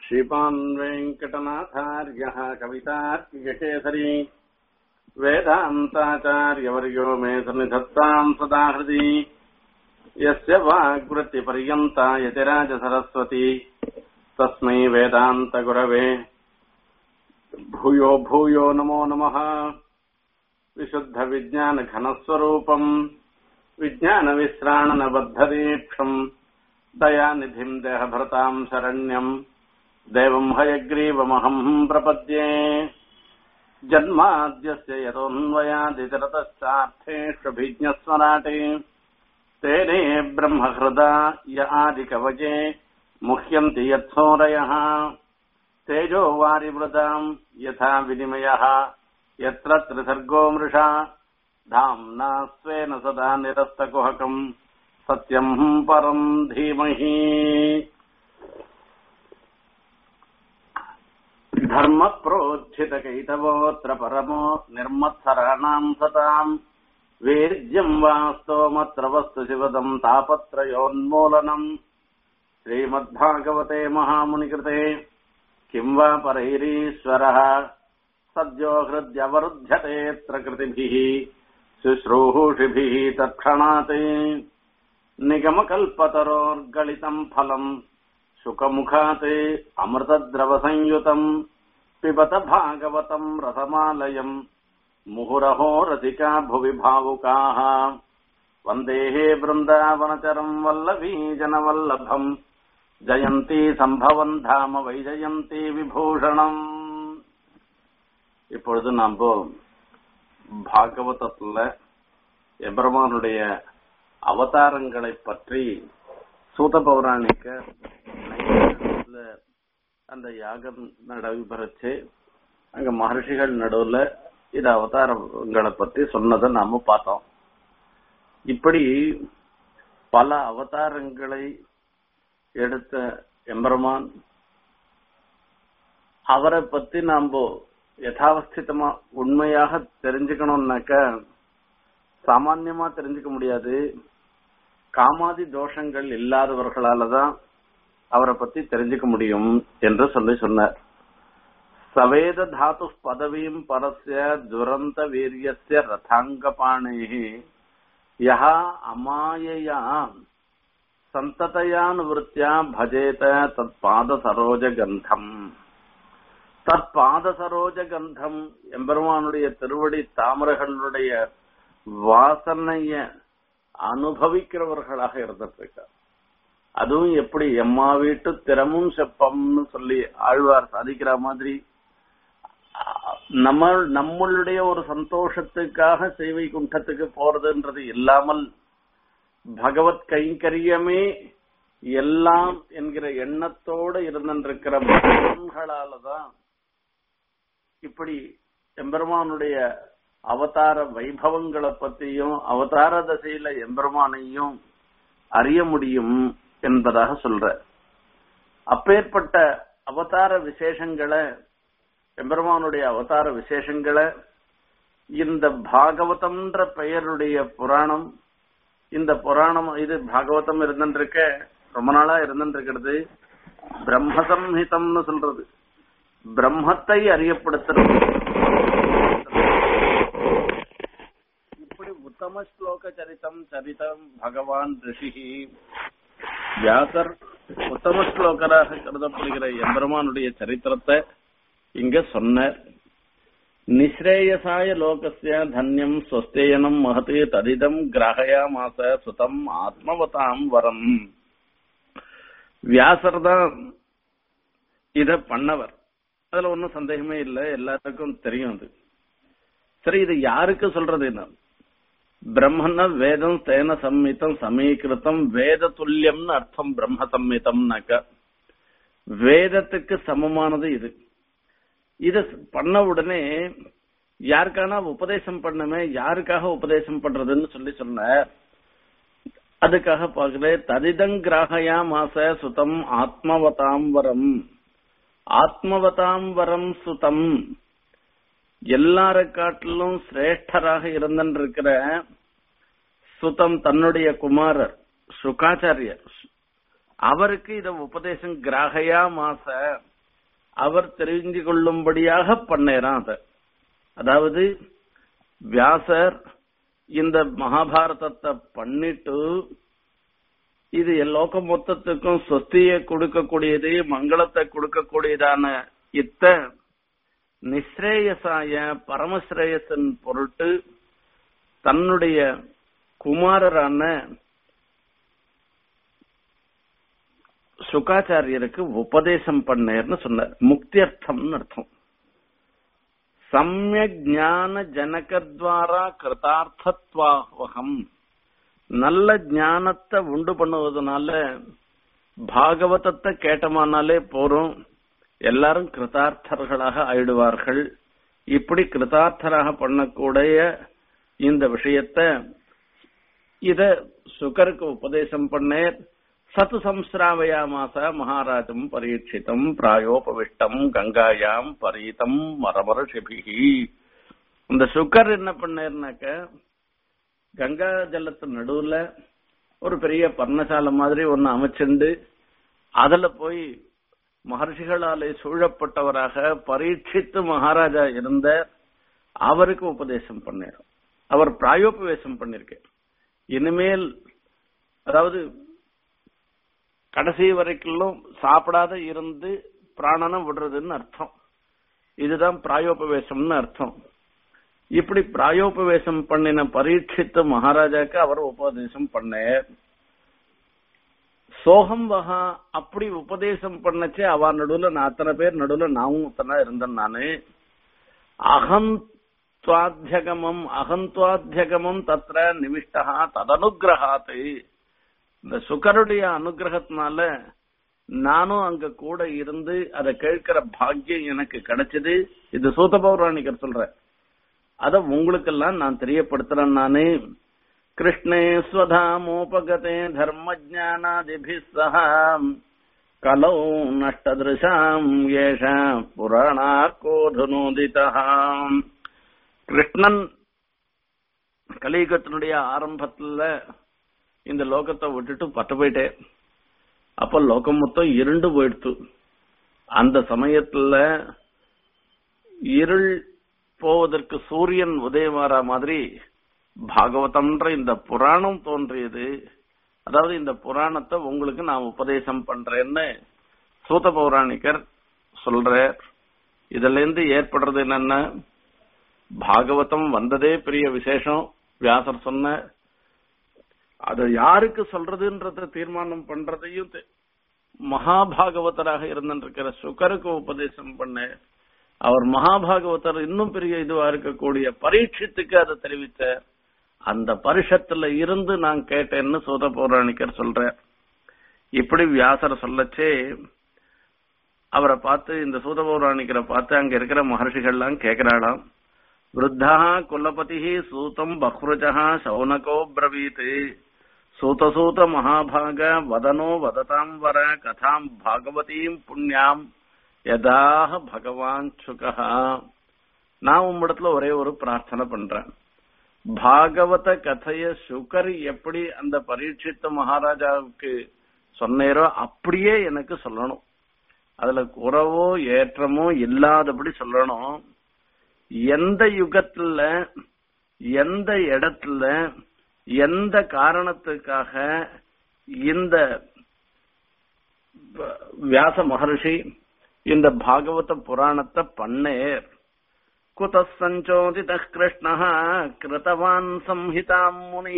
श्रीमान् वेङ्कटनाथार्यः कवितार्किककेसरी वेदान्ताचार्यवर्यो मे सन्निधत्ताम् सदा हृदि यस्य वाग्वृत्तिपर्यन्ता यतिराजसरस्वती तस्मै वेदान्तगुरवे भूयो भूयो नमो नमः विशुद्धविज्ञानघनस्वरूपम् विज्ञानविश्राणनबद्धदीक्षम् दयानिधिम् देहभरताम् शरण्यम् देवम् हयग्रीवमहम् प्रपद्ये जन्माद्यस्य यतोऽन्वयादितरतश्चार्थेष्वभिज्ञस्वराटे तेने ब्रह्महृदा य आदिकवजे मुह्यन्ति यत्सोरयः तेजो वारिवृताम् यथा विनिमयः यत्र त्रिसर्गो मृषा धाम्ना स्वेन सदा निरस्तकुहकम् सत्यम् परम् धीमहि धर्मप्रोज्झितकैतवोऽत्र परमो निर्मत्सराणाम् सताम् वेद्यम् वास्तवमत्र वस्तु शिवदम् तापत्रयोन्मूलनम् श्रीमद्भागवते महामुनिकृते किम् वा परैरीश्वरः सद्यो हृद्यवरुध्यतेऽत्र कृतिभिः शुश्रूषिभिः तत्क्षणात् निगमकल्पतरोर्गलितम् फलम् शुकमुखात् अमृतद्रवसंयुतम् पिबत भागवतम् रसमालयम् मुहुरहो रसिका भुवि भावुकाः वन्देः बृन्दावनचरम् वल्लभी जनवल्लभम् ஜெயந்தி சம்பவன் தாம வைஜயந்தி விபூஷணம் இப்பொழுது நாம் பாகவதத்துல எபெருமானுடைய அவதாரங்களை பற்றி சூத பௌராணிக்க அந்த யாகம் நடைபெறச்சு அங்க மகர்ஷிகள் நடுவுல இது அவதாரங்களை பத்தி சொன்னதை நாம பார்த்தோம் இப்படி பல அவதாரங்களை எடுத்த எம்பெருமான் அவரை பத்தி நாம யதாவஸ்திதமா உண்மையாக தெரிஞ்சுக்கணும்னாக்க சாமான்யமா தெரிஞ்சுக்க முடியாது காமாதி தோஷங்கள் இல்லாதவர்களாலதான் அவரை பத்தி தெரிஞ்சுக்க முடியும் என்று சொல்லி சொன்னார் சவேத தாத்து பதவியும் பரஸ்ய துரந்த வீரியஸ்ய ரதாங்கபாணே யஹா அமாயையா சந்ததையானுவருத்தியா பஜேத தத் பாத சரோஜ கந்தம் தத் பாத சரோஜ கந்தம் எம்பெருமானுடைய திருவடி தாமரைகளுடைய வாசனைய அனுபவிக்கிறவர்களாக இருந்துட்டு இருக்கார் அதுவும் எப்படி எம்மா வீட்டு திறமும் செப்பம்னு சொல்லி ஆழ்வார் சாதிக்கிற மாதிரி நம்ம நம்மளுடைய ஒரு சந்தோஷத்துக்காக சேவை குண்டத்துக்கு போறதுன்றது இல்லாமல் பகவத் கைங்கரியமே எல்லாம் என்கிற எண்ணத்தோடு இருந்திருக்கிற பகவான்களாலதான் இப்படி எம்பெருமானுடைய அவதார வைபவங்களை பத்தியும் அவதார தசையில எம்பெருமானையும் அறிய முடியும் என்பதாக சொல்ற அப்பேற்பட்ட அவதார விசேஷங்களை எம்பெருமானுடைய அவதார விசேஷங்களை இந்த பாகவதம்ன்ற பெயருடைய புராணம் இந்த புராணம் இது பாகவதம் இருந்துருக்க ரொம்ப நாளா இருந்துருக்கிறது பிரம்மசம்ஹிதம்னு சொல்றது பிரம்மத்தை அறியப்படுத்துறது இப்படி உத்தம ஸ்லோக சரித்தம் சரிதம் பகவான் ரிஷி வியாசர் உத்தம ஸ்லோகராக கருதப்படுகிற எம்பெருமானுடைய சரித்திரத்தை இங்க சொன்னார் நிஸ்ரேயசாய லோகஸ்ய தன்யம் ஸ்வஸ்தேயனம் மகத்து ததிதம் கிரகயாமாச சுதம் ஆத்மவதாம் வரம் வியாசர் தான் இத பண்ணவர் அதுல ஒன்னும் சந்தேகமே இல்லை எல்லாத்துக்கும் தெரியும் அது சரி இது யாருக்கு சொல்றது என்ன பிரம்மன வேதம் தேன சம்மித்தம் சமீகிருத்தம் வேத துல்லியம்னு அர்த்தம் பிரம்ம சம்மித்தம்னாக்க வேதத்துக்கு சமமானது இது இத பண்ண உடனே யாருக்கான உபதேசம் பண்ணமே யாருக்காக உபதேசம் பண்றதுன்னு சொல்லி சொன்ன அதுக்காக பாக்குறேன் ததிதங்கிராகயா மாச சுதம் ஆத்மவதாம் வரம் ஆத்மவதாம் வரம் சுதம் எல்லார காட்டிலும் சிரேஷ்டராக இருந்திருக்கிற சுதம் தன்னுடைய குமாரர் சுகாச்சாரியர் அவருக்கு இத உபதேசம் கிராகையா மாச அவர் தெரிஞ்சு கொள்ளும்படியாக பண்ணேறான் அத அதாவது வியாசர் இந்த மகாபாரதத்தை பண்ணிட்டு இது லோக மொத்தத்துக்கும் சொஸ்தியை கொடுக்கக்கூடியது மங்களத்தை கொடுக்கக்கூடியதான இத்த நிஸ்ரேயசாய பரமஸ்ரேயசன் பொருட்டு தன்னுடைய குமாரரான சுகாச்சாரியருக்கு உபதேசம் பண்ணேர்னு சொன்னார் முக்தியர்த்தம்னு அர்த்தம் சமயக் ஞான ஜனகத்வாரா கிருதார்த்தத்வாவகம் நல்ல ஞானத்தை உண்டு பண்ணுவதனால பாகவதத்தை கேட்டமானாலே போறோம் எல்லாரும் கிருதார்த்தர்களாக ஆயிடுவார்கள் இப்படி கிருதார்த்தராக பண்ணக்கூடிய இந்த விஷயத்த இத சுகருக்கு உபதேசம் பண்ணேர் சத்து சம்ஸ்ராவயாமாச மகாராஜம் பரீட்சிதம் பிராயோபவிஷ்டம் கங்காயாம் பரீதம் மரமரஷிபிகி இந்த சுகர் என்ன பண்ணேர்னாக்க கங்கா ஜலத்து நடுவுல ஒரு பெரிய பர்ணசாலை மாதிரி ஒன்னு அமைச்சுண்டு அதுல போய் மகர்ஷிகளாலே சூழப்பட்டவராக பரீட்சித்து மகாராஜா இருந்த அவருக்கு உபதேசம் பண்ணார் அவர் பிராயோபவேசம் பண்ணிருக்கார் இனிமேல் அதாவது கடைசி வரைக்கும் சாப்பிடாத இருந்து பிராணனை விடுறதுன்னு அர்த்தம் இதுதான் பிராயோபவேசம்னு அர்த்தம் இப்படி பிராயோபவேசம் பண்ணின பரீட்சித்து மகாராஜாக்கு அவர் உபதேசம் பண்ணார் சோகம் வகா அப்படி உபதேசம் பண்ணச்சே அவ நடுவுல நான் அத்தனை பேர் நடுவுல நானும் அத்தனை இருந்தேன் நானு அகந்த்வாத்தியகமம் அகந்த்வாத்தியகமம் தத்ர நிவிஷ்டா ததனுகிரகாத்து இந்த சுகருடைய அனுகிரகத்தினால நானும் அங்க கூட இருந்து அதை கேட்கிற பாக்கியம் எனக்கு கிடைச்சது இது சூத பௌராணிகர் சொல்ற அத உங்களுக்கெல்லாம் நான் தெரியப்படுத்துறேன் நானு கிருஷ்ணே ஸ்வதாமோபகதே தர்ம ஜானாதிபி சக கலௌ நஷ்டதிருஷாம் ஏஷ புராணார்கோதுனோதிதா கிருஷ்ணன் கலியுகத்தினுடைய ஆரம்பத்துல இந்த லோகத்தை விட்டுட்டு பட்டு போயிட்டே அப்ப லோகம் மொத்தம் இருண்டு போயிடுத்து அந்த சமயத்துல இருள் போவதற்கு சூரியன் உதயமாற மாதிரி பாகவதம்ன்ற இந்த புராணம் தோன்றியது அதாவது இந்த புராணத்தை உங்களுக்கு நான் உபதேசம் பண்றேன்னு சூத பௌராணிகர் சொல்ற இதுல இருந்து ஏற்படுறது என்னன்னா பாகவதம் வந்ததே பெரிய விசேஷம் வியாசர் சொன்ன அது யாருக்கு சொல்றதுன்றத தீர்மானம் பண்றதையும் மகாபாகவதராக இருந்திருக்கிற சுகருக்கு உபதேசம் பண்ண அவர் மகாபாகவதர் இன்னும் பெரிய இதுவா இருக்கக்கூடிய பரீட்சத்துக்கு அதை தெரிவித்த அந்த பரிஷத்துல இருந்து நான் கேட்டேன்னு சூத பௌராணிக்கர் சொல்ற இப்படி வியாசர் சொல்லச்சே அவரை பார்த்து இந்த சூத பௌராணிக்கரை பார்த்து அங்க இருக்கிற மகர்ஷிகள்லாம் கேட்கிறாளாம் விருத்தா குலபதி சூதம் பஹ்ருஜா சௌனகோ பிரவீத் சூதசூத மகாபாக வதனோ வததாம் வர கதாம் பாகவதீம் புண்ணியாம் யதாக பகவான் சுகா நான் உம்மிடத்துல ஒரே ஒரு பிரார்த்தனை பண்றேன் பாகவத கதைய சுகர் எப்படி அந்த பரீட்சித்த மகாராஜாவுக்கு சொன்னேரோ அப்படியே எனக்கு சொல்லணும் அதுல குறவோ ஏற்றமோ இல்லாதபடி சொல்லணும் எந்த யுகத்துல எந்த இடத்துல எந்த காரணத்துக்காக இந்த வியாச மகர்ஷி இந்த பாகவத புராணத்தை பண்ணேர் குத சஞ்சோதித கிருஷ்ண கிருத்தவான் சம்ஹிதாம் முனி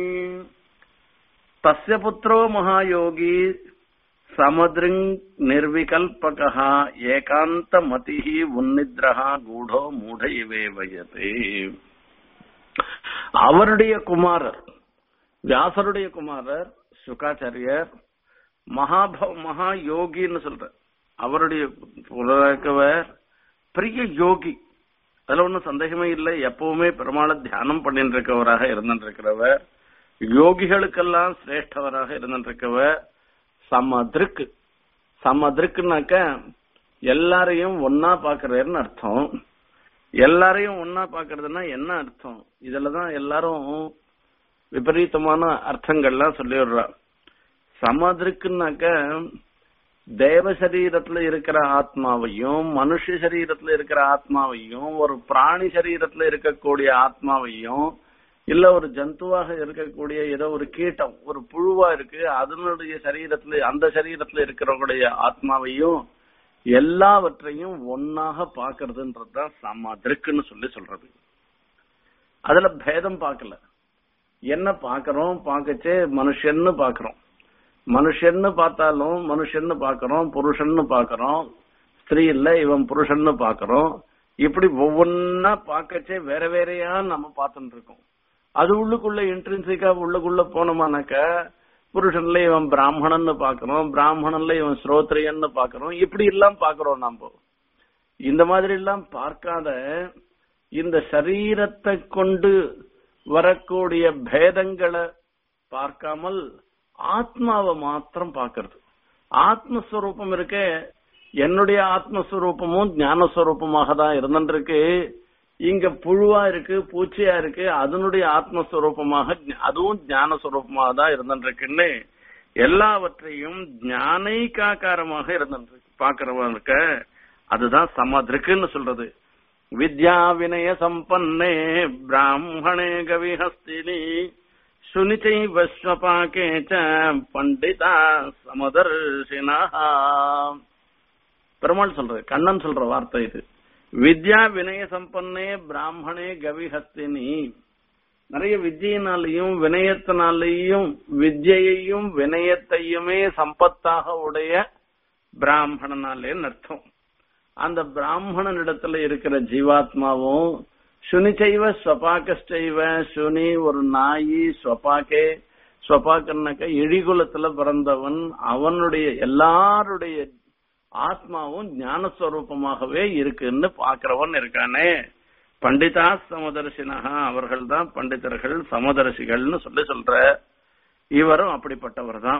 தஸ்ய புத்திரோ மகாயோகி சமதிருங் நிர்விகல்பக ஏகாந்த மதி உன்னித்ரஹா கூடோ மூட இவே வயதே அவருடைய குமாரர் வியாசருடைய குமாரர் சுகாச்சாரியர் மகாப மகா யோகின்னு சொல்ற அவருடைய புலக்கவர் பெரிய யோகி அதுல ஒன்றும் சந்தேகமே இல்லை எப்பவுமே பெருமாளை தியானம் பண்ணிட்டு இருக்கவராக இருந்திருக்கிறவர் யோகிகளுக்கெல்லாம் சிரேஷ்டவராக இருந்திருக்கவர் சமதிருக்கு சமதிருக்குனாக்க எல்லாரையும் ஒன்னா பாக்குறாருன்னு அர்த்தம் எல்லாரையும் ஒன்னா பாக்குறதுன்னா என்ன அர்த்தம் இதுலதான் எல்லாரும் விபரீதமான அர்த்தங்கள்லாம் சொல்லி விடுறா சமதிருக்குனாக்க தேவ சரீரத்துல இருக்கிற ஆத்மாவையும் மனுஷ சரீரத்துல இருக்கிற ஆத்மாவையும் ஒரு பிராணி சரீரத்துல இருக்கக்கூடிய ஆத்மாவையும் இல்ல ஒரு ஜந்துவாக இருக்கக்கூடிய ஏதோ ஒரு கீட்டம் ஒரு புழுவா இருக்கு அதனுடைய சரீரத்துல அந்த சரீரத்துல இருக்கிறவங்களுடைய ஆத்மாவையும் எல்லாவற்றையும் ஒன்னாக பாக்குறதுன்றதுதான் சமாதிருக்குன்னு சொல்லி சொல்றது அதுல பேதம் பார்க்கல என்ன பாக்குறோம் பார்க்கச்சே மனுஷன்னு பாக்குறோம் மனுஷன்னு பார்த்தாலும் மனுஷன்னு பாக்குறோம் புருஷன்னு பாக்குறோம் ஸ்திரீ இல்ல இவன் புருஷன்னு பாக்குறோம் இப்படி ஒவ்வொன்னா பார்க்கச்சே வேற வேறையா நம்ம பார்த்துட்டு இருக்கோம் அது உள்ளுக்குள்ள இன்ட்ரென்சிக்கா உள்ளுக்குள்ள போனோமானாக்க புருஷன்ல இவன் பிராமணன்னு பாக்குறோம் பிராமணன்ல இவன் ஸ்ரோத்ரியன்னு பாக்குறோம் இப்படி எல்லாம் பாக்குறோம் நாம இந்த மாதிரி எல்லாம் பார்க்காத இந்த சரீரத்தை கொண்டு வரக்கூடிய பேதங்களை பார்க்காமல் ஆத்மாவை மாத்திரம் பார்க்கறது ஆத்மஸ்வரூபம் இருக்க என்னுடைய ஆத்மஸ்வரூபமும் ஞானஸ்வரூபமாக தான் இருந்துருக்கு இங்க புழுவா இருக்கு பூச்சியா இருக்கு அதனுடைய ஆத்மஸ்வரூபமாக அதுவும் ஞானஸ்வரூபமாக தான் இருந்துருக்குன்னு எல்லாவற்றையும் ஞானைக்காக்காரமாக இருந்துருக்கு பாக்குறவனுக்கு அதுதான் சமதிருக்குன்னு சொல்றது வித்யா வினய சம்பன்னே பிராமணே கவிஹஸ்தினி சுனிச்சைவ ஸ்வபாகே ச பண்டிதா சமதர்ஷினா பெருமாள் சொல்றது கண்ணன் சொல்ற வார்த்தை இது வித்யா வினய சம்பன்னே பிராமணே கவிஹஸ்தினி நிறைய வித்யினாலையும் வினயத்தினாலையும் வித்யையையும் வினயத்தையுமே சம்பத்தாக உடைய பிராமணனாலே அர்த்தம் அந்த பிராமணனிடத்துல இருக்கிற ஜீவாத்மாவும் சுனிச்சைவ ஸ்வபாக்கஸ்டைவ சுனி ஒரு நாயி ஸ்வபாக்கே ஸ்வபாக்கன்னாக்க இழிகுலத்துல பிறந்தவன் அவனுடைய எல்லாருடைய ஆத்மாவும் ஞானஸ்வரூபமாகவே இருக்குன்னு பாக்குறவன் இருக்கானே பண்டிதா சமதர்சினஹா அவர்கள் தான் பண்டிதர்கள் சமதர்சிகள்னு சொல்லி சொல்ற இவரும் அப்படிப்பட்டவர் தான்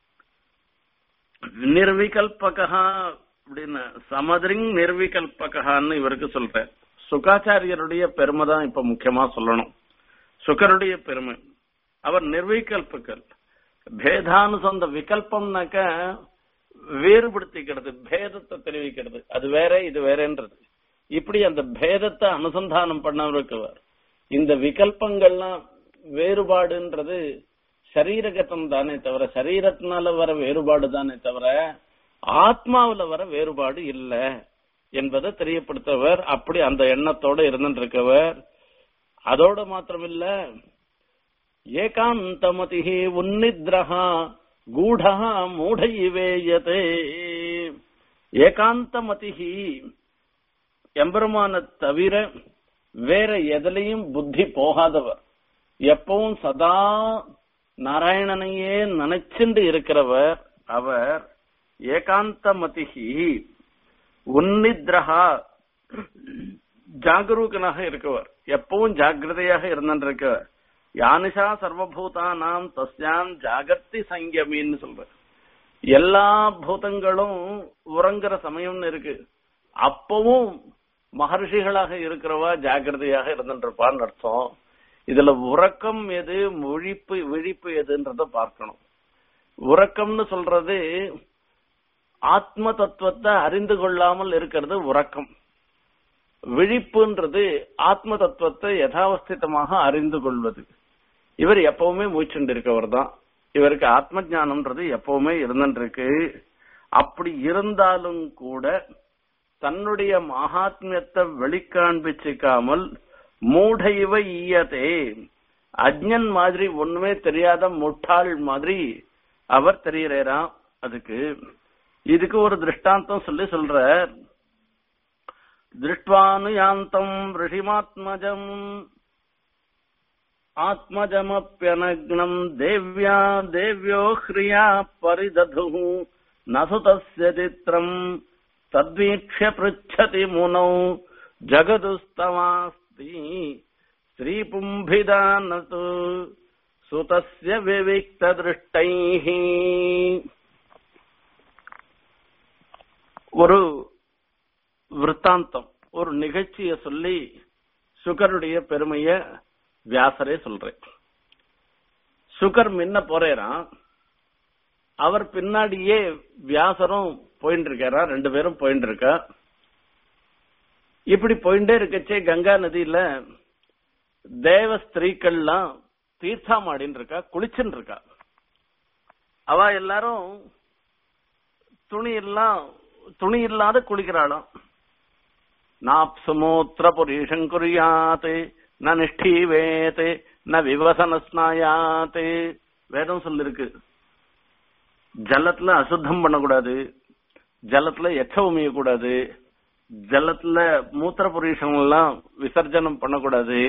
நிர்விகல்பகா அப்படின்னு சமதரிங் நிர்விகல்பகான்னு இவருக்கு சொல்ற சுகாச்சாரியருடைய பெருமை தான் இப்ப முக்கியமா சொல்லணும் சுகருடைய பெருமை அவர் நிர்விகல்பகல் பேதானுசந்த விகல்பம்னாக்க வேறுபடுத்திக்கிறது பேதத்தை தெரிவிக்கிறது அது வேற இது வேறன்றது இப்படி அந்த பேதத்தை அனுசந்தானம் பண்ணவருக்கு இந்த விகல்பங்கள்லாம் வேறுபாடுன்றது சரீரகத்தம் தானே தவிர சரீரத்தினால வர வேறுபாடு தானே தவிர ஆத்மாவுல வர வேறுபாடு இல்ல என்பதை தெரியப்படுத்தவர் அப்படி அந்த எண்ணத்தோட இருந்துருக்கவர் அதோட மாத்திரமில்ல ஏகாந்தமதி உன்னித்ரஹா கூடா மூடைவேயதே ஏகாந்தமதிஹி எம்பெருமான தவிர வேற எதுலையும் புத்தி போகாதவர் எப்பவும் சதா நாராயணனையே நினைச்சுண்டு இருக்கிறவர் அவர் ஏகாந்தமதிஹி உன்னித்ரஹா ஜாகரூகனாக இருக்கவர் எப்பவும் ஜாகிரதையாக இருந்திருக்கவர் யானிஷா சர்வபூதானாம் தஸ்யாம் ஜாகர்த்தி சங்கமின்னு சொல்ற எல்லா பூதங்களும் உறங்குற சமயம்னு இருக்கு அப்பவும் மகர்ஷிகளாக இருக்கிறவா ஜாகிரதையாக இருந்துருப்பான்னு அர்த்தம் இதுல உறக்கம் எது முழிப்பு விழிப்பு எதுன்றத பார்க்கணும் உறக்கம்னு சொல்றது ஆத்ம தத்துவத்தை அறிந்து கொள்ளாமல் இருக்கிறது உறக்கம் விழிப்புன்றது ஆத்ம தத்துவத்தை யதாவஸ்திதமாக அறிந்து கொள்வது இவர் எப்பவுமே மூச்சுண்டு இருக்கவர் தான் இவருக்கு ஆத்ம ஞானம்ன்றது எப்பவுமே இருந்துருக்கு அப்படி இருந்தாலும் கூட தன்னுடைய மகாத்மியத்தை வெளிக்காண்பிச்சுக்காமல் மூடைவ ஈயதே அஜ்ஞன் மாதிரி ஒண்ணுமே தெரியாத முட்டாள் மாதிரி அவர் தெரியறாராம் அதுக்கு இதுக்கு ஒரு திருஷ்டாந்தம் சொல்லி சொல்ற திருஷ்டுவானுயாந்தம் ரிஷிமாத்மஜம் ஆத்மஜமப்பியனக்னம் தேவ்யா தேவ்யோ ஹ்ரியா பரிதது நசு தஸ்ய சித்திரம் தத்வீக்ஷ்ய பிருச்சதி முனௌ ஜகதுஸ்தமாஸ்தி ஸ்ரீபும்பிதானது சுதஸ்ய விவிக்த திருஷ்டைः ஒரு விற்த்தாந்தம் ஒரு நிகழ்ச்சிய சொல்லி சுகருடைய பெருமைய வியாசரே சொல்றேன் சுகர் முன்ன போறேறான் அவர் பின்னாடியே வியாசரும் போயிட்டு இருக்காரா ரெண்டு பேரும் போயிட்டு இருக்கா இப்படி போயிட்டே இருக்கச்சே கங்கா நதியில தேவ ஸ்திரீக்கள்லாம் தீர்த்தாமாடின்னு இருக்கா குளிச்சுன்னு இருக்கா அவ எல்லாரும் துணி எல்லாம் துணி இல்லாத குளிக்கிறாளாம் நாப்சுமூத்திர புரீஷம் குறியாத் ந நிஷ்டீவேத் ந விவசன ஸ்நாயாத் வேதம் சொல்லிருக்கு ஜலத்துல அசுத்தம் பண்ணக்கூடாது ஜலத்துல எச்ச கூடாது ஜலத்துல மூத்திர புரீஷம் எல்லாம் விசர்ஜனம் பண்ணக்கூடாது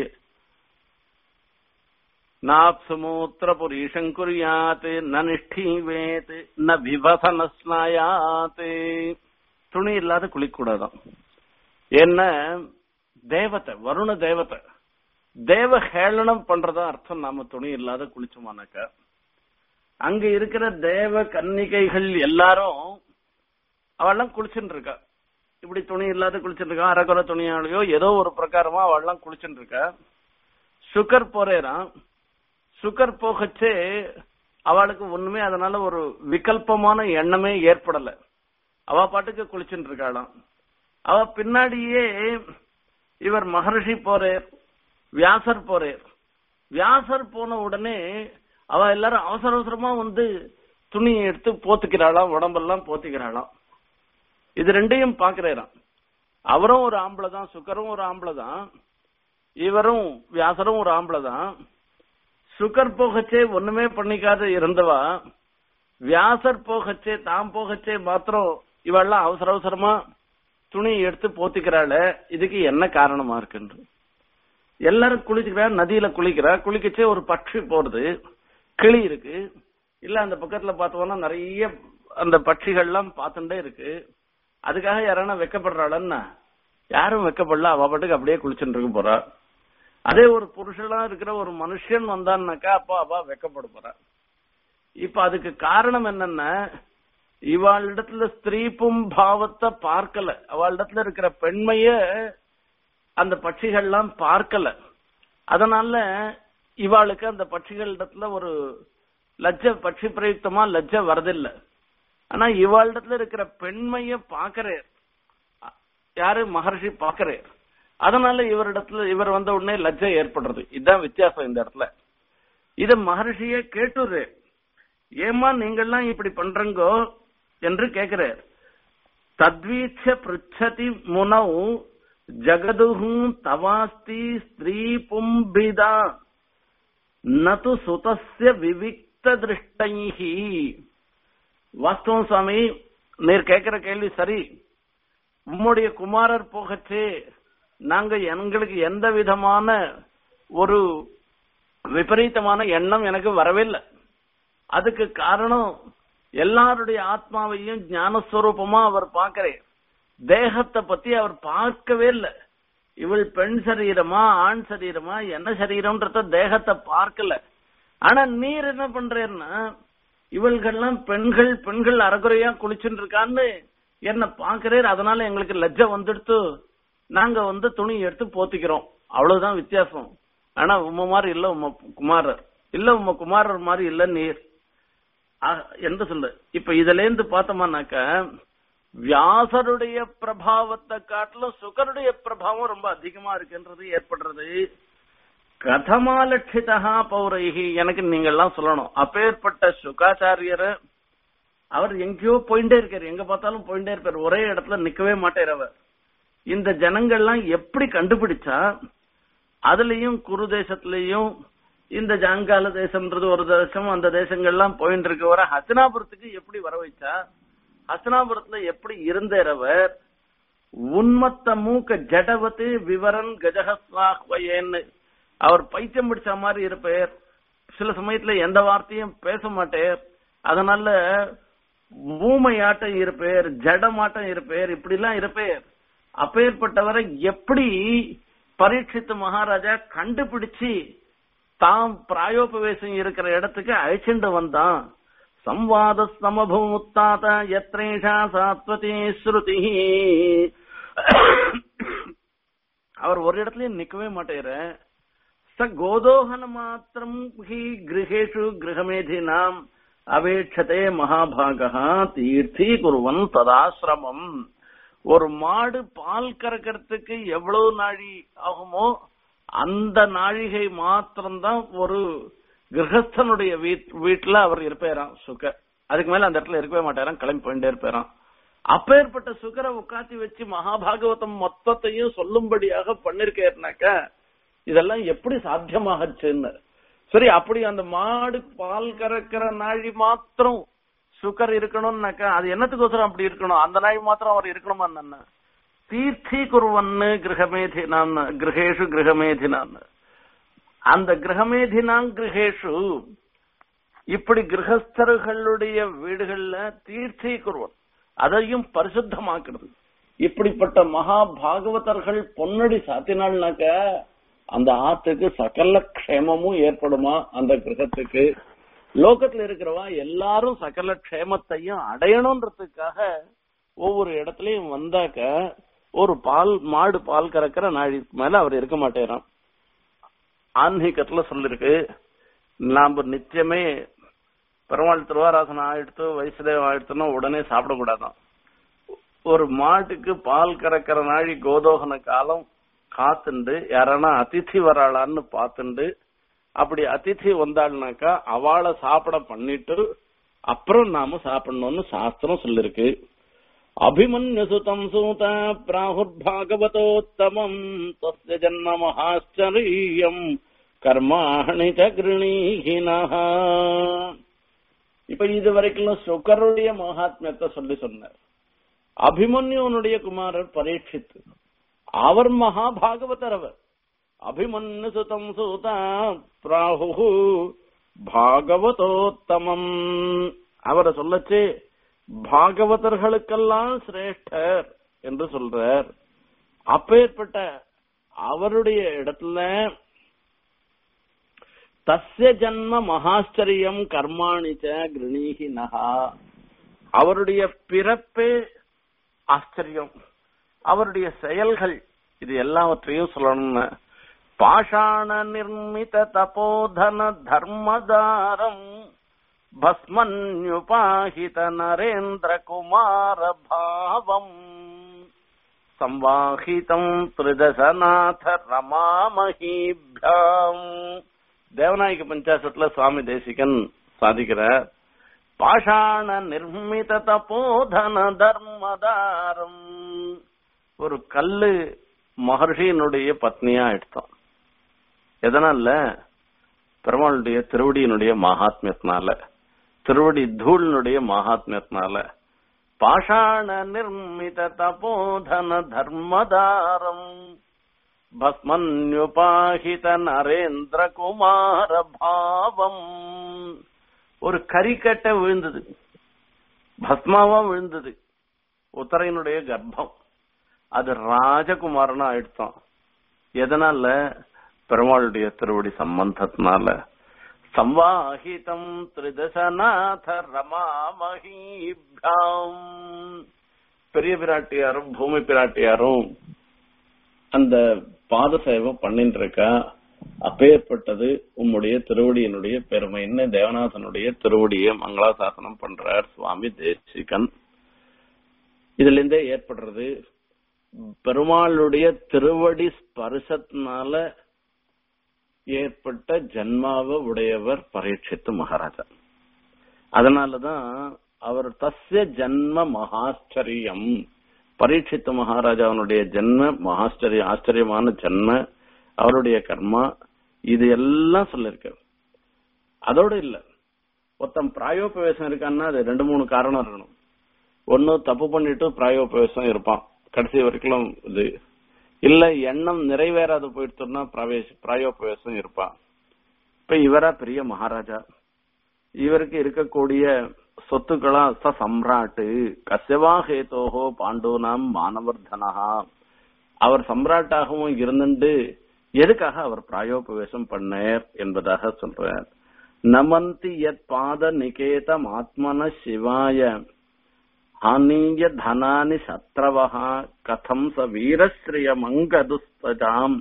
நாப்சுமூத்திர புரீஷம் குறியாத் ந நிஷ்டீவேத் ந விவசன ஸ்நாயாத் துணி இல்லாத குளிக்கூடாதான் என்ன தேவத்தை வருண தேவத்தை தேவ ஹேளனம் பண்றதா அர்த்தம் நாம துணி இல்லாத குளிச்சோமானாக்கா அங்க இருக்கிற தேவ கன்னிகைகள் எல்லாரும் அவெல்லாம் குளிச்சுட்டு இருக்கா இப்படி துணி இல்லாத குளிச்சுட்டு இருக்கா அரைக்குறை துணியாலையோ ஏதோ ஒரு பிரகாரமா அவெல்லாம் குளிச்சுட்டு இருக்கா சுகர் போறேறான் சுகர் போகச்சே அவளுக்கு ஒண்ணுமே அதனால ஒரு விகல்பமான எண்ணமே ஏற்படல அவ பாட்டுக்கு குளிச்சுட்டு இருக்காளாம் அவ பின்னாடியே இவர் மகர்ஷி போறேர் வியாசர் போறேர் வியாசர் போன உடனே அவ எல்லாரும் அவசர அவசரமா வந்து துணியை எடுத்து போத்துக்கிறாளாம் உடம்பெல்லாம் போத்திக்கிறாளாம் இது ரெண்டையும் பாக்குறாராம் அவரும் ஒரு ஆம்பளை தான் சுக்கரும் ஒரு ஆம்பளை தான் இவரும் வியாசரும் ஒரு ஆம்பளை தான் சுகர் போகச்சே ஒண்ணுமே பண்ணிக்காத இருந்தவா வியாசர் போகச்சே தாம் போகச்சே மாத்திரம் இவெல்லாம் அவசர அவசரமா துணி எடுத்து போத்திக்கிறாள இதுக்கு என்ன காரணமா இருக்குன்று எல்லாரும் குளிச்சுக்கிறா நதியில குளிக்கிறா குளிக்கச்சே ஒரு பட்சி போறது கிளி இருக்கு இல்ல அந்த பக்கத்துல பார்த்தோம்னா நிறைய அந்த பட்சிகள்லாம் பார்த்துட்டே இருக்கு அதுக்காக யாரானா வெக்கப்படுறாளன்னா யாரும் வெக்கப்படல அவ பாட்டுக்கு அப்படியே குளிச்சுட்டு இருக்க போறா அதே ஒரு புருஷனா இருக்கிற ஒரு மனுஷன் வந்தான்னாக்கா அப்போ அவ வெக்கப்பட போறா இப்ப அதுக்கு காரணம் என்னன்னா இவாளிடத்துல ஸ்திரீப்பும் பாவத்தை பார்க்கல அவளிடத்துல இருக்கிற பெண்மைய அந்த பட்சிகள்லாம் பார்க்கல அதனால இவாளுக்கு அந்த பட்சிகளிடத்துல ஒரு லஜ்ஜ பட்சி பிரயுக்தமா லஜ்ஜ வரதில்லை ஆனா இவாளிடத்துல இருக்கிற பெண்மைய பாக்குறார் யாரு மகர்ஷி பாக்குறார் அதனால இவரிடத்துல இவர் வந்த உடனே லஜ்ஜை ஏற்படுறது இதுதான் வித்தியாசம் இந்த இடத்துல இத மகர்ஷியே கேட்டுரு ஏமா நீங்கள்லாம் இப்படி பண்றங்கோ என்று கேக்குறார் தத்வீட்ச பிருச்சதி முனௌ ஜகதுஹு தவாஸ்தி ஸ்திரீ பும்பிதா நது சுதஸ்ய விவிக்த திருஷ்டைஹி வாஸ்தவம் சுவாமி நீர் கேட்கிற கேள்வி சரி உம்முடைய குமாரர் போகச்சே நாங்க எங்களுக்கு எந்த விதமான ஒரு விபரீதமான எண்ணம் எனக்கு வரவே இல்லை அதுக்கு காரணம் எல்லாருடைய ஆத்மாவையும் ஞானஸ்வரூபமா அவர் பார்க்கிறேன் தேகத்தை பத்தி அவர் பார்க்கவே இல்லை இவள் பெண் சரீரமா ஆண் சரீரமா என்ன சரீரம்ன்றத தேகத்தை பார்க்கல ஆனா நீர் என்ன பண்றேன்னா இவள்கள்லாம் பெண்கள் பெண்கள் அறகுறையா குளிச்சுட்டு இருக்கான்னு என்ன பாக்குறேன் அதனால எங்களுக்கு லஜ்ஜ வந்துடுத்து நாங்க வந்து துணி எடுத்து போத்திக்கிறோம் அவ்வளவுதான் வித்தியாசம் ஆனா உம்ம மாதிரி இல்ல உம்ம குமாரர் இல்ல உம்ம குமாரர் மாதிரி இல்ல நீர் என்று சொல்லு இப்ப இதுல இருந்து பார்த்தோம்னாக்க வியாசருடைய பிரபாவத்தை காட்டிலும் சுகருடைய பிரபாவம் ரொம்ப அதிகமா இருக்குன்றது ஏற்படுறது கதமாலட்சிதா பௌரைகி எனக்கு நீங்க எல்லாம் சொல்லணும் அப்பேற்பட்ட சுகாச்சாரியர் அவர் எங்கேயோ போயிட்டே இருக்காரு எங்க பார்த்தாலும் போயிட்டே இருப்பாரு ஒரே இடத்துல நிக்கவே மாட்டார் அவர் இந்த ஜனங்கள்லாம் எப்படி கண்டுபிடிச்சா அதுலயும் குரு தேசத்திலையும் இந்த ஜாங்கால தேசம்ன்றது ஒரு தேசம் அந்த தேசங்கள்லாம் போயிட்டு இருக்க வர ஹசனாபுரத்துக்கு எப்படி வர வைச்சா ஹசனாபுரத்துல எப்படி இருந்தவர் உன்மத்த மூக்க ஜடவத்து விவரன் கஜகஸ்வாஹ்வயேன்னு அவர் பைத்தியம் பிடிச்ச மாதிரி இருப்பார் சில சமயத்துல எந்த வார்த்தையும் பேச மாட்டேர் அதனால ஊமையாட்டம் இருப்பேர் ஜடமாட்டம் இருப்பேர் இப்படி எல்லாம் இருப்பேர் அப்பேற்பட்டவரை எப்படி பரீட்சித்து மகாராஜா கண்டுபிடிச்சு தாம் பிராயோபவேசம் இருக்கிற இடத்துக்கு அழைச்சிட்டு வந்தான் சம்வாத சமபூத்தாத எத்ரேஷா சாத்வதி ஸ்ருதி அவர் ஒரு இடத்துலயும் நிக்கவே மாட்டேற ச கோதோகன மாத்திரம் ஹி கிரகேஷு கிரகமேதினாம் அவேட்சதே மகாபாகா தீர்த்தி குருவன் ததாசிரமம் ஒரு மாடு பால் கறக்கிறதுக்கு எவ்வளவு நாழி ஆகுமோ அந்த நாழிகை மாத்திரம்தான் ஒரு கிரகஸ்தனுடைய வீட் வீட்டுல அவர் இருப்பாராம் சுகர் அதுக்கு மேல அந்த இடத்துல இருக்கவே மாட்டாராம் கிளம்பி போயிட்டே இருப்பாராம் அப்பேற்பட்ட சுகரை உட்காத்தி வச்சு மகாபாகவதம் மொத்தத்தையும் சொல்லும்படியாக பண்ணிருக்கேன்னாக்க இதெல்லாம் எப்படி சாத்தியமாகச்சுன்னு சரி அப்படி அந்த மாடு பால் கறக்கிற நாழி மாத்திரம் சுகர் இருக்கணும்னாக்கா அது என்னத்துக்கோசரம் அப்படி இருக்கணும் அந்த நாழி மாத்திரம் அவர் இருக்கணுமா என்ன தீர்த்தி குருவன்னு கிரகமேதினான் கிரகேஷு கிரகமேதினான் அந்த கிரகமேதினாங் கிரகேஷு இப்படி கிரகஸ்தர்களுடைய வீடுகள்ல தீர்த்தி குருவன் அதையும் பரிசுத்தமாக்குறது இப்படிப்பட்ட மகா பாகவதர்கள் பொன்னடி சாத்தினாள்னாக்க அந்த ஆத்துக்கு சகல க்ஷேமமும் ஏற்படுமா அந்த கிரகத்துக்கு லோகத்துல இருக்கிறவா எல்லாரும் சகல க்ஷேமத்தையும் அடையணும்ன்றதுக்காக ஒவ்வொரு இடத்துலயும் வந்தாக்க ஒரு பால் மாடு பால் கறக்கிற நாளைக்கு மேல அவர் இருக்க மாட்டேறான் ஆன்மீகத்துல சொல்லிருக்கு நாம நித்தியமே பெருமாள் திருவாராசனம் ஆயிடுத்து வயசுதேவம் ஆயிடுத்துன்னா உடனே சாப்பிடக்கூடாதான் ஒரு மாட்டுக்கு பால் கறக்கிற நாழி கோதோகன காலம் காத்துண்டு யாரானா அதிதி வராளான்னு பார்த்துண்டு அப்படி அதிதி வந்தாள்னாக்கா அவளை சாப்பிட பண்ணிட்டு அப்புறம் நாம சாப்பிடணும்னு சாஸ்திரம் சொல்லிருக்கு அபிமன்யு சுதம் சூத பிராகுர்பாகவதோத்தமம் தஸ்ய ஜன்ம மகாச்சரியம் கர்மாணி ச கிருணீகினஹ இப்ப இது வரைக்கும் சுகருடைய மகாத்மியத்தை சொல்லி சொன்னார் அபிமன்யுனுடைய குமாரர் பரீட்சித்து அவர் மகாபாகவதர் அவர் அபிமன்யு சுதம் சூத பிராகு பாகவதோத்தமம் அவரை சொல்லச்சு பாகவதர்களுக்கெல்லாம் சிரேஷ்டர் என்று சொல்றார் அப்பேற்பட்ட அவருடைய இடத்துல தஸ்ய ஜன்ம மகாச்சரியம் கர்மாணிச்ச கிருணீகி நகா அவருடைய பிறப்பே ஆச்சரியம் அவருடைய செயல்கள் இது எல்லாவற்றையும் சொல்லணும்னு பாஷாண நிர்மித தபோதன தர்மதாரம் பஸ்மன்யுபாஹித நரேந்திர குமார பாவம் சம்வாஹிதம் திருதசநாத ரமாமஹீபியாம் தேவநாயக பஞ்சாசத்துல சுவாமி தேசிகன் சாதிக்கிறார் பாஷாண நிர்மித தபோதன தர்மதாரம் ஒரு கல்லு மகர்ஷியினுடைய பத்னியா எடுத்தோம் எதனால பெருமாளுடைய திருவடியினுடைய மகாத்மியத்தினால திருவடி தூளினுடைய மகாத்மியத்தினால பாஷாண நிர்மித தபோதன தர்மதாரம் பஸ்மன்யுபாஹித நரேந்திர குமார பாவம் ஒரு கரிக்கட்டை விழுந்தது பஸ்மாவா விழுந்தது உத்தரையினுடைய கர்ப்பம் அது ராஜகுமாரனா ஆயிடுத்தான் எதனால பெருமாளுடைய திருவடி சம்பந்தத்தினால சம்வாஹிதம் திரிதசநாத ரமாமஹீபியாம் பெரிய பிராட்டியாரும் பூமி பிராட்டியாரும் அந்த பாத சேவை பண்ணிட்டு இருக்கா அப்பேற்பட்டது உம்முடைய திருவடியினுடைய பெருமைன்னு தேவநாதனுடைய திருவடியை மங்களாசாசனம் பண்றார் சுவாமி தேசிகன் இதுல இருந்தே ஏற்படுறது பெருமாளுடைய திருவடி ஸ்பர்சத்தினால ஏற்பட்ட ஜன்மாவ உடையவர் பரீட்சித்து மகாராஜா அதனாலதான் அவர் தஸ்ய ஜன்ம மகாச்சரியம் பரீட்சித்து மகாராஜாவனுடைய ஜென்ம மகாச்சரிய ஆச்சரியமான ஜென்ம அவருடைய கர்மா இது எல்லாம் சொல்லிருக்க அதோட இல்ல ஒருத்தன் பிராயோபவேசம் இருக்கான்னா அது ரெண்டு மூணு காரணம் இருக்கணும் ஒன்னு தப்பு பண்ணிட்டு பிராயோபவேசம் இருப்பான் கடைசி வரைக்கும் இது இல்ல எண்ணம் நிறைவேறாத போயிடுச்சுன்னா பிரவேச பிராயோபவேசம் இருப்பான் இப்ப இவரா பெரிய மகாராஜா இவருக்கு இருக்கக்கூடிய சொத்துக்களா ச சம்ராட்டு கசியவா ஹேதோஹோ பாண்டூனாம் மானவர்தனஹா அவர் சம்ராட்டாகவும் இருந்துட்டு எதுக்காக அவர் பிராயோபவேசம் பண்ணார் என்பதாக சொல்றார் நமந்தி யத் பாத நிகேதம் ஆத்மன சிவாய ஆனீய தனானி சத்ரவஹா கதம் ச வீரஸ்ரீய மங்கதுஸ்தஜாம்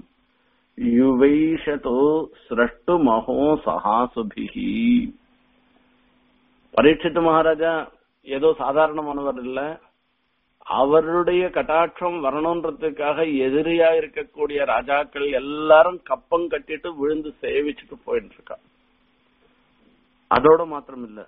யுவைஷதோ சிரஷ்டு மகோ சகாசுபிஹி பரீட்சித்து மகாராஜா ஏதோ சாதாரணமானவர் இல்ல அவருடைய கட்டாட்சம் வரணுன்றதுக்காக எதிரியா இருக்கக்கூடிய ராஜாக்கள் எல்லாரும் கப்பம் கட்டிட்டு விழுந்து சேவிச்சுட்டு போயிட்டு இருக்கா அதோட மாத்திரம் இல்ல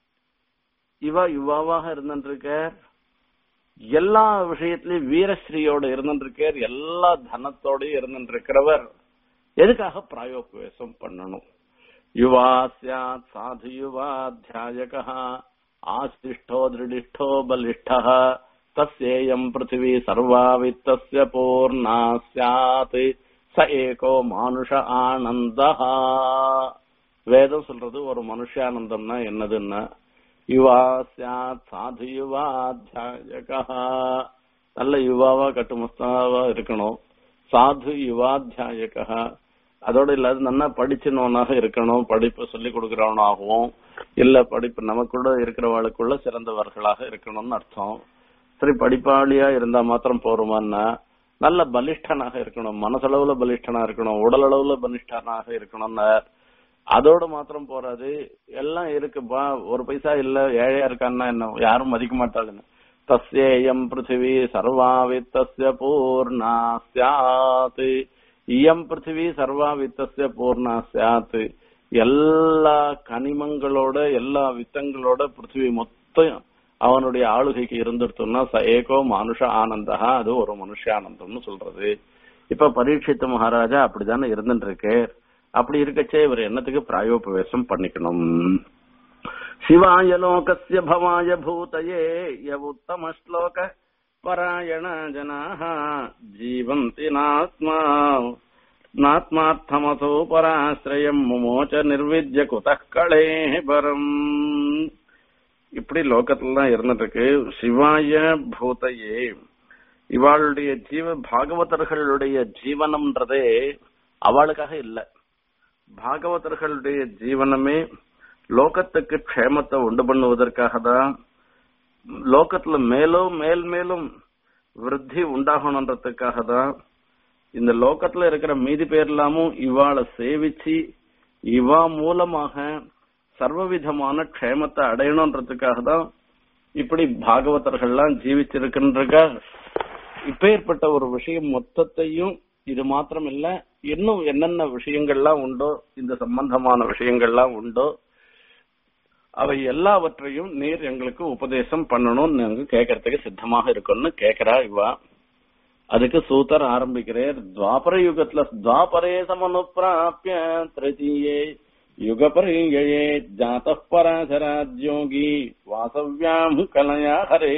இவ யுவாவாக இருந்திருக்கார் எல்லா விஷயத்திலயும் வீரஸ்ரீயோட இருந்திருக்கார் எல்லா தனத்தோடயும் இருந்திருக்கிறவர் எதுக்காக பிராயோபவேசம் பண்ணணும் யுவா சாத் சாது யுவாத்தியாயக ஆசிஷ்டோ திருடிஷ்டோ பலிஷ்ட தஸ்யேயம் பிருத்திவி சர்வா வித்தஸ்ய பூர்ணா சாத் ச ஏகோ மானுஷ ஆனந்தா வேதம் சொல்றது ஒரு மனுஷானந்தம்னா என்னதுன்னா யுவா சாத் சாது யுவாத்தியாயக நல்ல யுவாவா கட்டுமஸ்தாவா இருக்கணும் சாது யுவாத்தியாயக அதோட இல்லாத நல்லா படிச்சனவனாக இருக்கணும் படிப்பு சொல்லி கொடுக்கிறவனாகவும் இல்ல படிப்பு நமக்குள்ள இருக்கிறவாளுக்குள்ள சிறந்தவர்களாக இருக்கணும்னு அர்த்தம் சரி படிப்பாளியா இருந்தா மாத்திரம் போருமான்னா நல்ல பலிஷ்டனாக இருக்கணும் மனசளவுல பலிஷ்டனா இருக்கணும் உடல் அளவுல பலிஷ்டனாக இருக்கணும்னு அதோட மாத்திரம் போறாது எல்லாம் இருக்குப்பா ஒரு பைசா இல்ல ஏழையா இருக்கான்னா என்ன யாரும் மதிக்க மாட்டாளுன்னு தஸ்யேயம் பிருத்திவி சர்வாவித்தஸ்ய பூர்ணா சியாத் இயம் பிருத்திவி சர்வா வித்தஸ்ய பூர்ணா சியாத் எல்லா கனிமங்களோட எல்லா வித்தங்களோட பிருத்திவி மொத்தம் அவனுடைய ஆளுகைக்கு இருந்துருத்தோம்னா ச ஏகோ மனுஷ ஆனந்தா அது ஒரு மனுஷானந்தம்னு சொல்றது இப்ப பரீட்சித்து மகாராஜா அப்படித்தானே இருந்துட்டு இருக்கு அப்படி இருக்கச்சே இவர் என்னத்துக்கு பிராயோபவேசம் பண்ணிக்கணும் சிவாய லோகஸ்ய பவாய பூதயே ய உத்தம ஸ்லோக பராயண ஜனாः ஜீவந்தி நாத்மா நாத்மார்த்தமசோ பராசிரயம் முமோச்ச நிர்வித்ய குதः களேபரம் இப்படி லோகத்துல தான் இருந்துட்டு இருக்கு சிவாய பூதையே இவாளுடைய ஜீவ பாகவதர்களுடைய ஜீவனம்ன்றதே அவளுக்காக இல்ல பாகவதர்களுடைய ஜீவனமே லோகத்துக்கு க்ஷேமத்தை உண்டு பண்ணுவதற்காக தான் லோகத்துல மேலும் மேல் மேலும் விருத்தி உண்டாகணுன்றதுக்காக தான் இந்த லோகத்துல இருக்கிற மீதி பேர் எல்லாமும் இவாளை சேவிச்சு இவா மூலமாக சர்வவிதமான க்ஷேமத்தை அடையணுன்றதுக்காக தான் இப்படி பாகவதர்கள்லாம் ஜீவிச்சிருக்கின்ற இப்பேற்பட்ட ஒரு விஷயம் மொத்தத்தையும் இது மாத்திரம் இல்ல இன்னும் என்னென்ன விஷயங்கள்லாம் உண்டோ இந்த சம்பந்தமான விஷயங்கள்லாம் உண்டோ அவை எல்லாவற்றையும் நீர் எங்களுக்கு உபதேசம் பண்ணணும்னு நாங்க கேட்கறதுக்கு சித்தமாக இருக்கோம்னு கேக்குறா இவா அதுக்கு சூத்தர் ஆரம்பிக்கிறார் துவாபர யுகத்துல துவாபரே சமனுப்பிராபிய திருத்தீயே யுகபரியே ஜாத பராசராஜ்யோகி வாசவ்யாம் கலையா ஹரே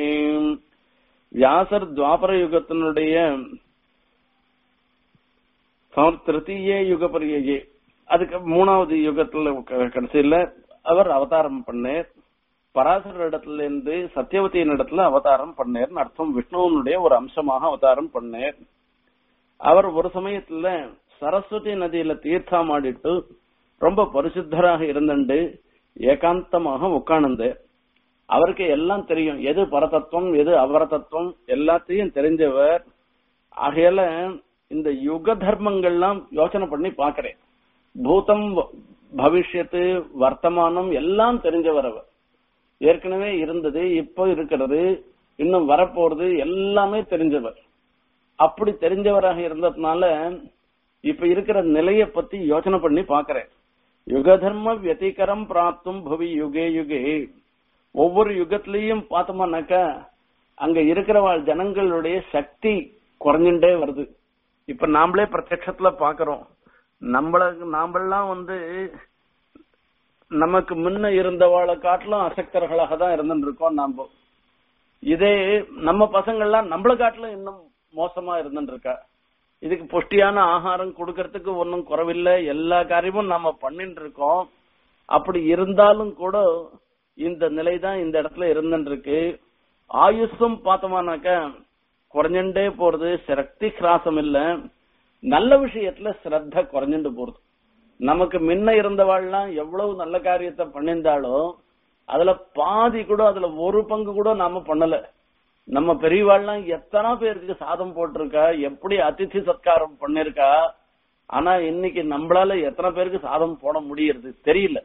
வியாசர் துவாபர யுகத்தினுடைய திருத்தீயே யுகபரியே அதுக்கு மூணாவது யுகத்துல கடைசியில அவர் அவதாரம் பண்ணார் பராசர இடத்துல இருந்து சத்தியவதியின் இடத்துல அவதாரம் பண்ணேர்னு அர்த்தம் விஷ்ணுவனுடைய ஒரு அம்சமாக அவதாரம் பண்ணேர் அவர் ஒரு சமயத்துல சரஸ்வதி நதியில தீர்த்தம் ஆடிட்டு ரொம்ப பரிசுத்தராக இருந்துண்டு ஏகாந்தமாக உட்கார்ந்து அவருக்கு எல்லாம் தெரியும் எது பரதத்துவம் எது அவரதத்துவம் எல்லாத்தையும் தெரிஞ்சவர் ஆகையால இந்த யுக தர்மங்கள்லாம் யோசனை பண்ணி பாக்குறேன் பூதம் பவிஷ்யத்து வர்த்தமானம் எல்லாம் தெரிஞ்சவர் அவர் ஏற்கனவே இருந்தது இப்போ இருக்கிறது இன்னும் வரப்போறது எல்லாமே தெரிஞ்சவர் அப்படி தெரிஞ்சவராக இருந்ததுனால இப்ப இருக்கிற நிலைய பத்தி யோசனை பண்ணி பாக்குறேன் யுக தர்ம வியதிகரம் பிராப்தும் பவி யுகே யுகே ஒவ்வொரு யுகத்திலையும் பார்த்தோம்னாக்கா அங்க இருக்கிறவாள் ஜனங்களுடைய சக்தி குறைஞ்சுட்டே வருது இப்ப நாமளே பிரத்யட்சத்துல பாக்குறோம் நம்மள நாமெல்லாம் வந்து நமக்கு முன்ன இருந்தவாளை காட்டிலும் அசக்தர்களாக தான் இருந்துட்டு இருக்கோம் நாம இதே நம்ம பசங்கள்லாம் நம்மள காட்டிலும் இன்னும் மோசமா இருந்துட்டு இருக்கா இதுக்கு புஷ்டியான ஆகாரம் கொடுக்கறதுக்கு ஒன்றும் குறவில்லை எல்லா காரியமும் நாம பண்ணிட்டு இருக்கோம் அப்படி இருந்தாலும் கூட இந்த நிலை தான் இந்த இடத்துல இருந்துட்டு இருக்கு ஆயுஷும் பார்த்தோமானாக்கா குறைஞ்சுட்டே போறது சக்தி கிராசம் இல்ல நல்ல விஷயத்துல ஸ்ரத்த குறைஞ்சுட்டு போறது நமக்கு முன்ன இருந்தவாள்லாம் எவ்வளவு நல்ல காரியத்தை பண்ணியிருந்தாலும் அதுல பாதி கூட அதுல ஒரு பங்கு கூட நாம பண்ணல நம்ம பெரியவாள்லாம் எத்தனை பேருக்கு சாதம் போட்டிருக்கா எப்படி அதிதி சத்காரம் பண்ணிருக்கா ஆனா இன்னைக்கு நம்மளால எத்தனை பேருக்கு சாதம் போட முடியறது தெரியல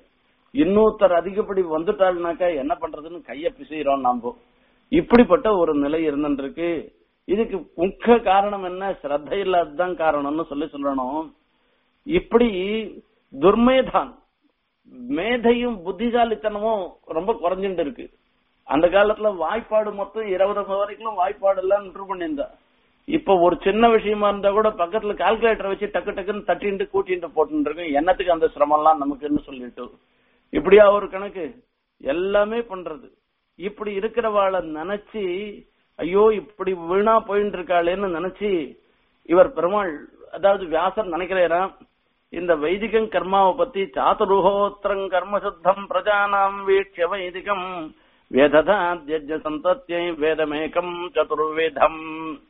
இன்னொருத்தர் அதிகப்படி வந்துட்டாள்னாக்கா என்ன பண்றதுன்னு கைய பிசைகிறோம் நாம இப்படிப்பட்ட ஒரு நிலை இருந்துருக்கு இதுக்கு முக்கிய காரணம் என்ன ஸ்ரத்த இல்லாததான் காரணம்னு சொல்லி சொல்லணும் இப்படி துர்மேதான் மேதையும் புத்திசாலித்தனமும் ரொம்ப குறைஞ்சுட்டு இருக்கு அந்த காலத்துல வாய்ப்பாடு மொத்தம் இருபது வரைக்கும் வாய்ப்பாடு எல்லாம் இம்ப்ரூவ் பண்ணியிருந்தா இப்ப ஒரு சின்ன விஷயமா இருந்தா கூட பக்கத்துல கால்குலேட்டர் வச்சு டக்கு டக்குன்னு தட்டிட்டு கூட்டிட்டு போட்டு இருக்கோம் என்னத்துக்கு அந்த சிரமம் எல்லாம் நமக்குன்னு சொல்லிட்டு இப்படியா ஒரு கணக்கு எல்லாமே பண்றது இப்படி இருக்கிறவாளை நினைச்சு ஐயோ இப்படி வீணா போயிட்டு இருக்காளேன்னு நினைச்சு இவர் பெருமாள் அதாவது வியாசர் நினைக்கிறேனா இந்த வைதிகம் கர்மாவை பத்தி சாதுருஹோத்திரம் கர்ம சுத்தம் பிரஜானாம் வீட்ச வைதிகம் வேததாத்யஜ சந்தத்தியை வேதமேகம் சதுர்வேதம்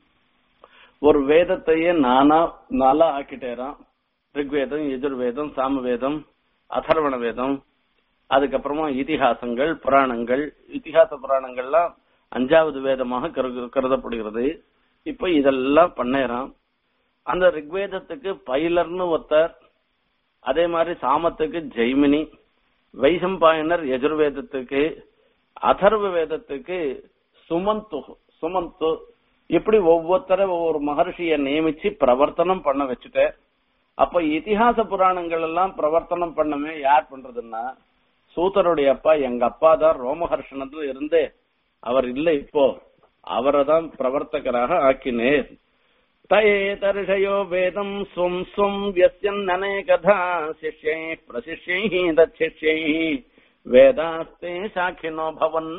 ஒரு வேதத்தையே நானா நாளா ஆக்கிட்டேறான் ரிக்வேதம் எஜுர்வேதம் சாமவேதம் அதர்வண வேதம் அதுக்கப்புறமா இதிகாசங்கள் புராணங்கள் இதிகாச புராணங்கள்லாம் அஞ்சாவது வேதமாக கரு- கருதப்படுகிறது இப்ப இதெல்லாம் பண்ணேறான் அந்த ரிக்வேதத்துக்கு பைலர்னு ஒருத்தர் அதே மாதிரி சாமத்துக்கு ஜெய்மினி வைசம்பாயனர் எஜுர்வேதத்துக்கு அதர்வ வேதத்துக்கு சுமந்து சுமந்து இப்படி ஒவ்வொருத்தர ஒவ்வொரு மகர்ஷிய நியமிச்சு பிரவர்த்தனம் பண்ண வச்சுட்டேன் அப்ப இதிகாச புராணங்கள் எல்லாம் பிரவர்த்தனம் பண்ணமே யார் பண்றதுன்னா சூதருடைய அப்பா எங்க அப்பா தான் ரோமஹர்ஷனத்துல இருந்து அவர் இல்ல இப்போ அவரை தான் பிரவர்த்தகராக ஆக்கினேர் தயேதர்ஷயோ வேதம் ஸ்வம் ஸ்வம் வியஸ்யன் அநேகதா சிஷ்யை பிரசிஷ்யை தச்சிஷ்யை வேதாஸ்தே சாக்கினோ பவன்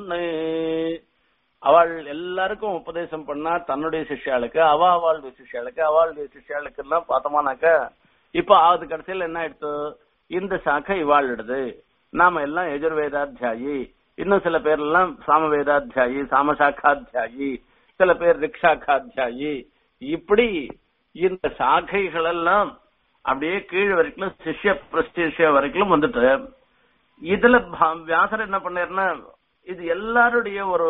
அவள் எல்லாருக்கும் உபதேசம் பண்ணா தன்னுடைய சிஷ்யாளுக்கு அவ அவளுடைய சிஷ்யாளுக்கு அவளுடைய சிஷ்யாளுக்கு எல்லாம் பார்த்தோமானாக்க இப்ப அது கடைசியில் என்ன ஆயிடுத்து இந்த சாக்கை இவாளிடுது நாம எல்லாம் எஜுர்வேதாத்தியாயி இன்னும் சில பேர் எல்லாம் சாமவேதாத்தியாயி சாமசாக்காத்தியாயி சில பேர் ரிக்ஷாக்காத்தியாயி இப்படி இந்த சாக்கைகள் எல்லாம் அப்படியே கீழ் வரைக்கும் சிஷ்ய பிரஸ்டிஷ்ய வரைக்கும் வந்துட்டு இதுல பா- வியாசர் என்ன பண்ணாருன்னா இது எல்லாருடைய ஒரு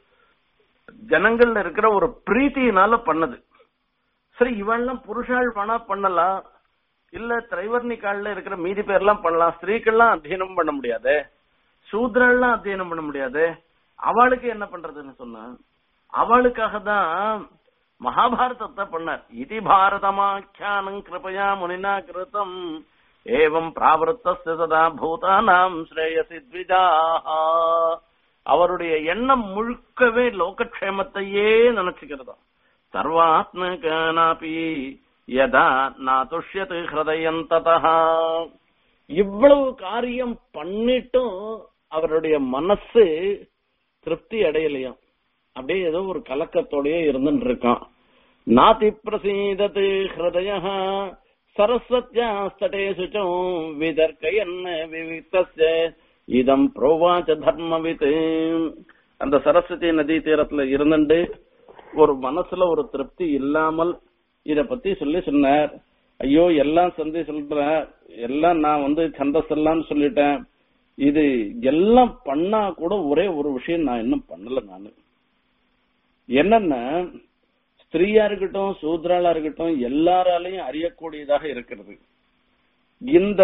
ஜனங்கள்ல இருக்கிற ஒரு பிரீத்தியினால பண்ணது சரி இவெல்லாம் புருஷாள் வேணா பண்ணலாம் இல்ல திரைவர்ணிக்கால்ல இருக்கிற மீதி பேர்லாம் பண்ணலாம் ஸ்திரீக்கள்லாம் அத்தியனம் பண்ண முடியாது சூத்ரெல்லாம் அத்தியனம் பண்ண முடியாது அவளுக்கு என்ன பண்றதுன்னு சொன்னா அவளுக்காக தான் மகாபாரதத்தை பண்ணார் இது பாரதமாக்கியானம் கிருபயா முனினா கிருதம் ஏவம் பிராவருத்த சதா பூதானாம் ஸ்ரேயசி த்விஜாஹா அவருடைய எண்ணம் முழுக்கவே லோகக்ஷேமத்தையே நினைச்சுக்கிறதா சர்வாத்மகனாபி யதா நாதுஷ்யது ஹிருதயம் ததா இவ்வளவு காரியம் பண்ணிட்டும் அவருடைய மனசு திருப்தி அடையலையாம் அப்படியே ஏதோ ஒரு கலக்கத்தோடயே இருந்துட்டு இருக்கான் நாதி பிரசீதத்து ஹிருதய சரஸ்வத்யாஸ்தடே சுச்சம் விதர்க்கயன் விவிக்தஸ்ய இதம் புரோவாச்ச தர்மவித் அந்த சரஸ்வதி நதி தீரத்துல இருந்துட்டு ஒரு மனசுல ஒரு திருப்தி இல்லாமல் இத பத்தி சொல்லி சொன்னார் ஐயோ எல்லாம் சந்தி சொல்றேன் எல்லாம் நான் வந்து சந்தஸ் எல்லாம் சொல்லிட்டேன் இது எல்லாம் பண்ணா கூட ஒரே ஒரு விஷயம் நான் இன்னும் பண்ணல நானு என்னன்னா ஸ்திரீயா இருக்கட்டும் சூத்ராளா இருக்கட்டும் எல்லாராலையும் அறியக்கூடியதாக இருக்கிறது இந்த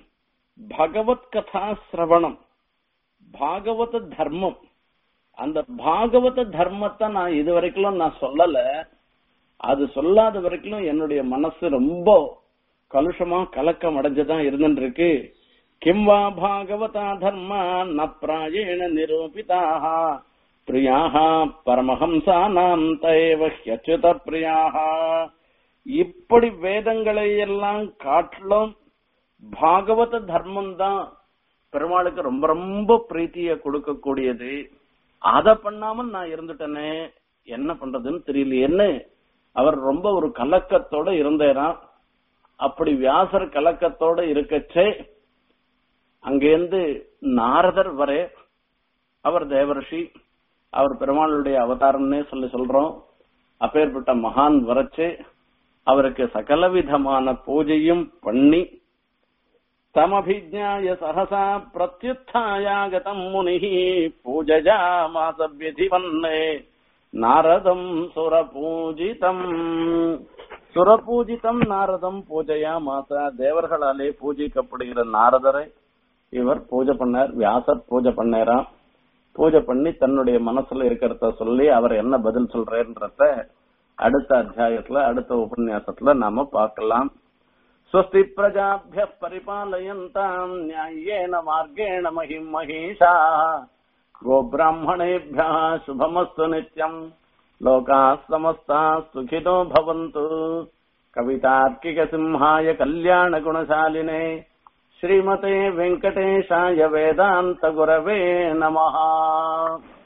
பகவத் கதா சிரவணம் பாகவத தர்மம் அந்த பாகவத தர்மத்தை நான் இது வரைக்கும் நான் சொல்லல அது சொல்லாத வரைக்கும் என்னுடைய மனசு ரொம்ப கலுஷமா கலக்கம் அடைஞ்சுதான் இருந்துட்டு இருக்கு கிம் வா பாகவதா தர்மா ந பிராயேண நிரூபிதாக பிரியாக பரமஹம்சானாம் தயவ ஹ்யச்சுத பிரியாக இப்படி வேதங்களை எல்லாம் காட்டிலும் பாகவத தர்மம் தான் பெருமாளுக்கு ரொம்ப ரொம்ப பிரீத்திய கொடுக்கக்கூடியது அத பண்ணாம நான் இருந்துட்டேனே என்ன பண்றதுன்னு தெரியல என்ன அவர் ரொம்ப ஒரு கலக்கத்தோட இருந்தேராம் அப்படி வியாசர் கலக்கத்தோட இருக்கச்சே அங்கேருந்து நாரதர் வரே அவர் தேவரிஷி அவர் பெருமாளுடைய அவதாரம்னே சொல்லி சொல்றோம் அப்பேற்பட்ட மகான் வரச்சு அவருக்கு சகல விதமான பூஜையும் பண்ணி தமபிஜாய சகசா பிரத்யுத்தாயாகதம் முனி பூஜயாமாச விதிவன்னே நாரதம் சுரபூஜிதம் சுரபூஜிதம் நாரதம் பூஜையாமாச தேவர்களாலே பூஜிக்கப்படுகிற நாரதரை இவர் பூஜை பண்ணார் வியாசர் பூஜை பண்ணாராம் பூஜை பண்ணி தன்னுடைய மனசுல இருக்கிறத சொல்லி அவர் என்ன பதில் சொல்றேன்றத அடுத்த அத்தியாயத்துல அடுத்த உபன்யாசத்துல நாம பார்க்கலாம் स्वस्ति प्रजाभ्यः परिपालयन्ताम् न्याय्येन मार्गेण महिम् महिषाः गोब्राह्मणेभ्यः शुभमस्तु नित्यम् लोकाः समस्ताः सुखिनो भवन्तु कवितार्किकसिंहाय कल्याणगुणशालिने श्रीमते वेङ्कटेशाय वेदान्तगुरवे नमः